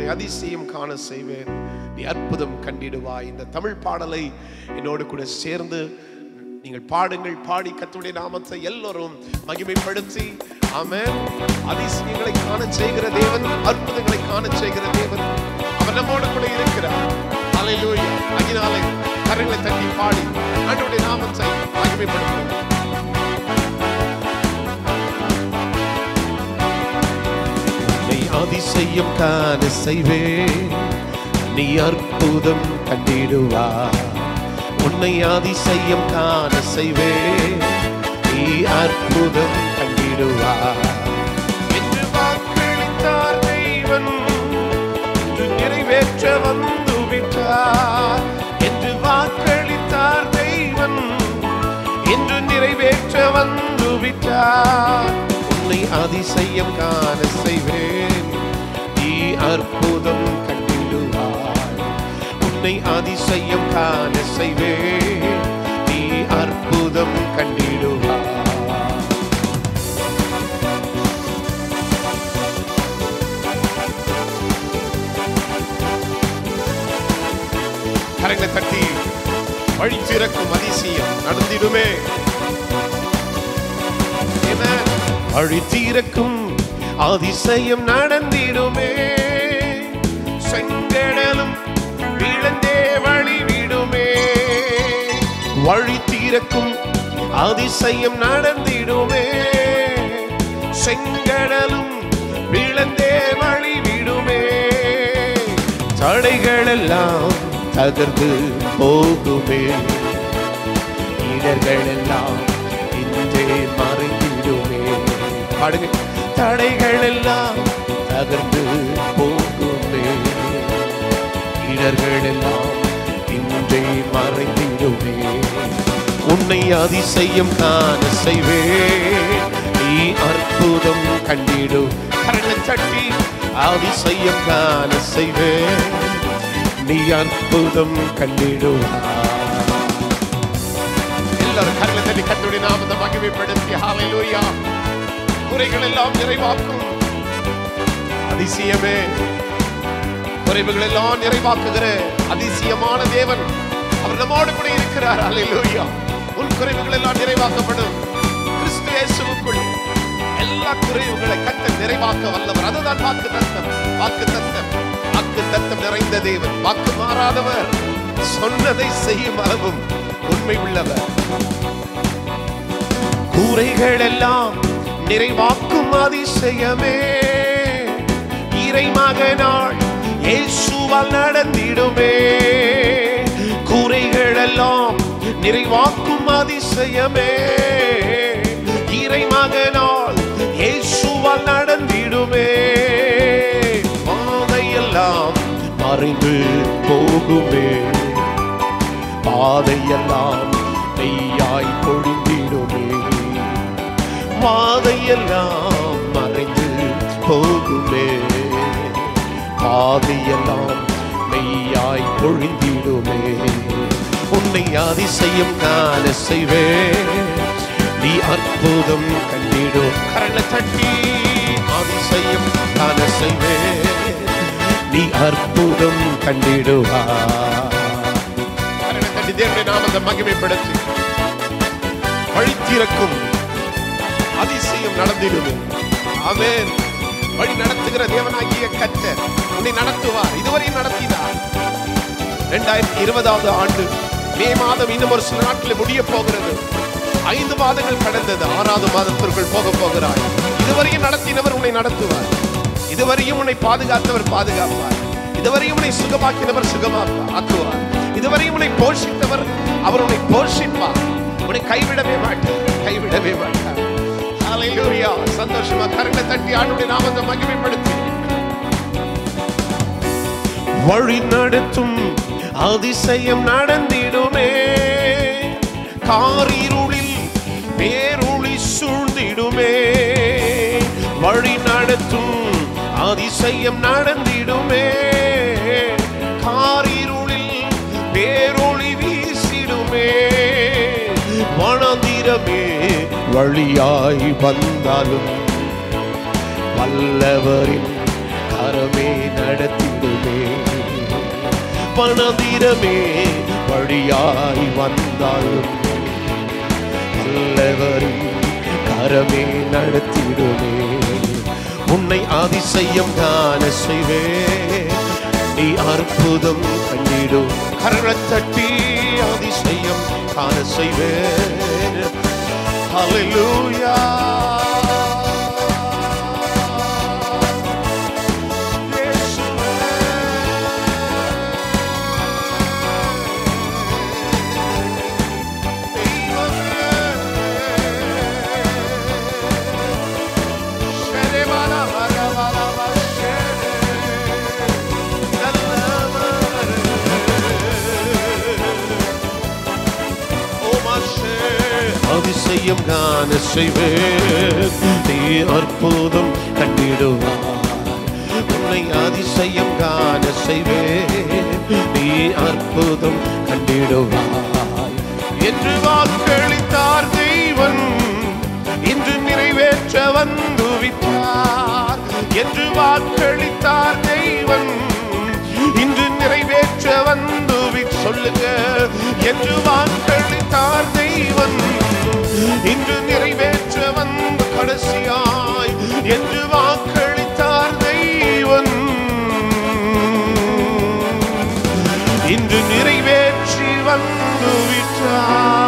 உன்னை அதிசயம் காண செய்வேன் நீ அற்புதம் கண்டிடுவாய் இந்த தமிழ் பாடலை என்னோடு கூட சேர்ந்து நீங்கள் பாடுங்கள் பாடி கத்துடைய நாமத்தை எல்லோரும் மகிமைப்படுத்தி ஆமென் அதிசயங்களை காண செய்கிற தேவன் அற்புதங்களை காண செய்கிற தேவன் அவர் நம்மோடு கூட இருக்கிறார் ஹalleluya அதனாலே கரங்களை தட்டி பாடி ஆண்டவருடைய நாமத்தை மகிமைப்படுத்துவோம் நீ அதிசயம் காண செய்வே நீ அற்புதம் கண்டிடுவா உன்னை அதிசயம் காண செய்வே நீ அற்புதம் கண்டிடுவா என்று வாக்களித்தார் தெய்வன் இன்று நிறைவேற்ற வந்து விட்டார் என்று வாக்களித்தார் தெய்வன் இன்று நிறைவேற்ற வந்து விட்டார் உன்னை அதிசயம் காண செய்வேன் நீ அற்புதம் கண்டிடுவாய் உன்னை அதிசயம் காண செய்வேன் நீ அற்புதம் கண்டிடுவாய் கரங்களை தட்டி வழி திறக்கும் அதிசயம் நடந்திடுமே Amen. வழி திறக்கும் அதிசயம் நடந்திடுமே செங்கடலும் விழுந்தே வழி விடுமே வழி திறக்கும் அதிசயம் நடந்திடுமே செங்கடலும் விழுந்தே வழி விடுமே தடைகள் எல்லாம் தகர்ந்து போகுமே இடர்கள் எல்லாம் இன்றே மறைந்திடுமே பாடுங்க தடைகள் எல்லாம் தகர்ந்து போகுமே இடர்கள் எல்லாம் இன்றே மறைந்திடுமே உன்னை அதிசயம் காண செய்வே நீ அற்புதம் கண்டிடு கரங்களை தட்டி அதிசயம் காண செய்வே நீ அற்புதம் கண்டிடுவா எல்லாரும் கரங்களை தட்டி கட்டுடைய நாமத்தை மகிமைப்படுத்தி ஹalleluya குறைகள் எல்லாம் நிறைவாக்கும் அதிசயமே குறைவுகள் எல்லாம் நிறைவாக்குகிற அதிசயமான தேவன் அவர் நம்மோடு கூட இருக்கிறார் அல்லேலூயா உன் குறைவுகள் எல்லாம் நிறைவாக்கப்படும் கிறிஸ்து இயேசுவுக்குள் எல்லா குறைவுகளை கத்த நிறைவாக்க வல்லவர் அதுதான் வாக்கு தத்தம் வாக்கு தத்தம் வாக்கு தத்தம் நிறைந்த தேவன் வாக்கு மாறாதவர் சொன்னதை செய்யும் அளவும் உண்மை உள்ளவர் கூரைகள் எல்லாம் நிறைவாக்கும் அதிசயமே இறை மகனாள் இயேசுவால் நடந்திடுமே கூரைகள் எல்லாம் நிறைவாக்கும் அதிசயமே இறை மகனாள் இயேசுவால் நடந்திடுமே பாதையெல்லாம் மறைந்து போகுமே பாதையெல்லாம் மெய்யாய் பொழிந்திடுமே பாதையெல்லாம் மறைந்து போகுமே பாதையெல்லாம் மெய்யாய் பொழிந்திடுமே உன்னை அதிசயம் காண செய்வே நீ அற்புதம் கண்டிடும் கரణ தட்டி அதிசயம் காண செய்வே நீ அற்புதம் கண்டிடுவா கரణ தட்டி தேவனுடைய நாமத்தை மகிமைப்படுத்தி வழித்திறக்கும் அதிசயம் நடந்திடுமே ஆமென் வழி நடத்துகிற தேவனாகிய கர்த்தர் உன்னை நடத்துவார் இதுவரையும் நடத்தினார் இரண்டாயிரத்தி இருபதாவது ஆண்டு மே மாதம் இன்னும் ஒரு சில நாட்களில் முடிய போகிறது ஐந்து மாதங்கள் கடந்தது ஆறாவது மாதத்திற்குள் போக போகிறாய் இதுவரையும் நடத்தினவர் உன்னை நடத்துவார் இதுவரையும் உன்னை பாதுகாத்தவர் பாதுகாப்பார் இதுவரையும் உன்னை சுகமாக்கினவர் சுகமாப்பார் ஆக்குவார் இதுவரையும் உன்னை போஷித்தவர் அவர் உன்னை போஷிப்பார் உன்னை கைவிடவே மாட்டார் கைவிடவே மாட்டார் ஹalleluya சந்தோஷமா கரங்களை தட்டி ஆண்டுடைய நாமத்தை மகிமைப்படுத்தி வழி நடத்தும் அதிசயம் நடந்திடுமே காரிருளில் பேருளி சூழ்ந்திடுமே வழி நடத்தும் அதிசயம் நடந்திடுமே காரிருளில் பேரொளி வீசிடுமே மனதிரமே வழியாய் வந்தாலும் வல்லவரின் கரமே நடத்திடும் பணதிரமே வழியாய் வந்தாலும் நல்லவரின் கரமே நடத்திடுமே உன்னை அதிசயம் காண செய்வே நீ அற்புதம் கண்டிடும் கரங்களை தட்டி அதிசயம் காண செய்வே Hallelujah. அதிசயம் காண செய்வேன் நீ அற்புதம் கண்டிடுவார் உன்னை அதிசயம் காண செய்வேன் நீ அற்புதம் கண்டிடுவாய் என்று வாக்களித்தார் தெய்வன் இன்று நிறைவேற்ற வந்து விட்டார் என்று வாக்களித்தார் தெய்வன் இன்று நிறைவேற்ற வந்து வி- சொல்லுங்க என்று வாக்களித்தார் தெய்வன் இன்று நிறைவேற்ற வந்து கடைசியாய் என்று வாக்களித்தார் தெய்வன் இன்று நிறைவேற்றி வந்து விட்டார்